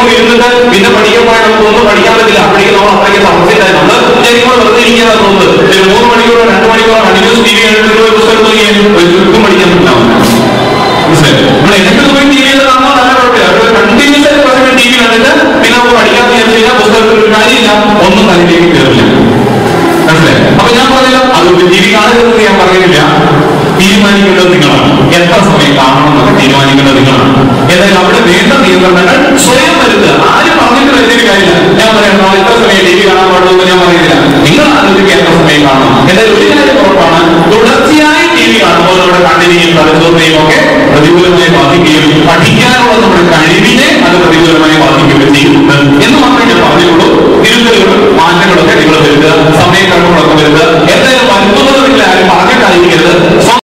മണിക്കൂർ ഇരുന്നിട്ട് പിന്നെ പഠിക്കാൻ പോയാൽ നമുക്ക് ഒന്നും പഠിക്കാൻ പറ്റില്ല അപ്പോഴേക്കും നമ്മൾ അത്രയ്ക്ക് സംശയമായി നമ്മൾ ശരിക്കും വെറുതെ ഇരിക്കാതെ തോന്നുന്നത് ഒരു മൂന്ന് മണിക്കൂറോ രണ്ട് മണിക്കൂറോ കണ്ടിന്യൂസ് ടി വി കണ്ടിട്ട് ഒരു പുസ്തകം നോക്കിയാൽ ഒരു ചുരുക്കം പഠിക്കാൻ പറ്റില്ല മനസ്സിലായി നമ്മൾ എന്തെങ്കിലും പോയി ടി വിയിൽ കാണുമ്പോൾ നല്ല കുഴപ്പമില്ല ഒരു കണ്ടിന്യൂസ് ആയിട്ട് കുറച്ച് ടി വി കണ്ടിട്ട് പിന്നെ നമുക്ക് പഠിക്കാൻ വിചാരിച്ചു കഴിഞ്ഞാൽ പുസ്തകത്തിൽ ഒരു കാര്യമില്ല ഒന്നും തലയിലേക്ക് കയറില്ല മനസ്സിലായി അപ്പൊ ഞാൻ പറഞ്ഞില്ല അത് ടി വി കാണരുതെന്ന് ഞാൻ പറയുന്നില്ല തീരുമാനിക്കേണ്ടത് നിങ്ങളാണ് എത്ര സമയം കാണണം എന്നൊക്കെ തീരുമാനിക്കേണ്ടത് നിങ്ങളാണ് എന്തായാലും അവിടെ വേണ്ട നിയന്ത്രണങ്ങൾ സ്വയം വരുത്തുക ആരും പറഞ്ഞിട്ട് വലിയൊരു കാര്യമില്ല ഞാൻ പറയാം നാളെ എത്ര സമയം ടി വി കാണാൻ പാടുള്ളൂ എന്ന് ഞാൻ പറയുന്നില്ല നിങ്ങൾ ആലോചിക്കുക എത്ര സമയം കാണണം എന്തായാലും ഒരു കാര്യം ഉറപ്പാണ് തുടർച്ചയായി ടി വി കാണുമ്പോൾ നമ്മുടെ കണ്ണിനെയും തലച്ചോറിനെയും ഒക്കെ പ്രതികൂലമായി ബാധിക്കുകയും പഠിക്കാനുള്ള നമ്മുടെ കഴിവിനെ അത് പ്രതികൂലമായി ബാധിക്കുകയും ചെയ്യുന്നുണ്ട് എന്ന് മാത്രമേ ഞാൻ പറഞ്ഞുള്ളൂ തിരുത്തലുകളും മാറ്റങ്ങളൊക്കെ നിങ്ങൾ വരുത്തുക സമയക്രമങ്ങളൊക്കെ വരുത്തുക എന്തായാലും വരുത്തുന്നത് നിങ്ങൾ ആരും പറഞ്ഞിട്ടായിരിക്കരുത്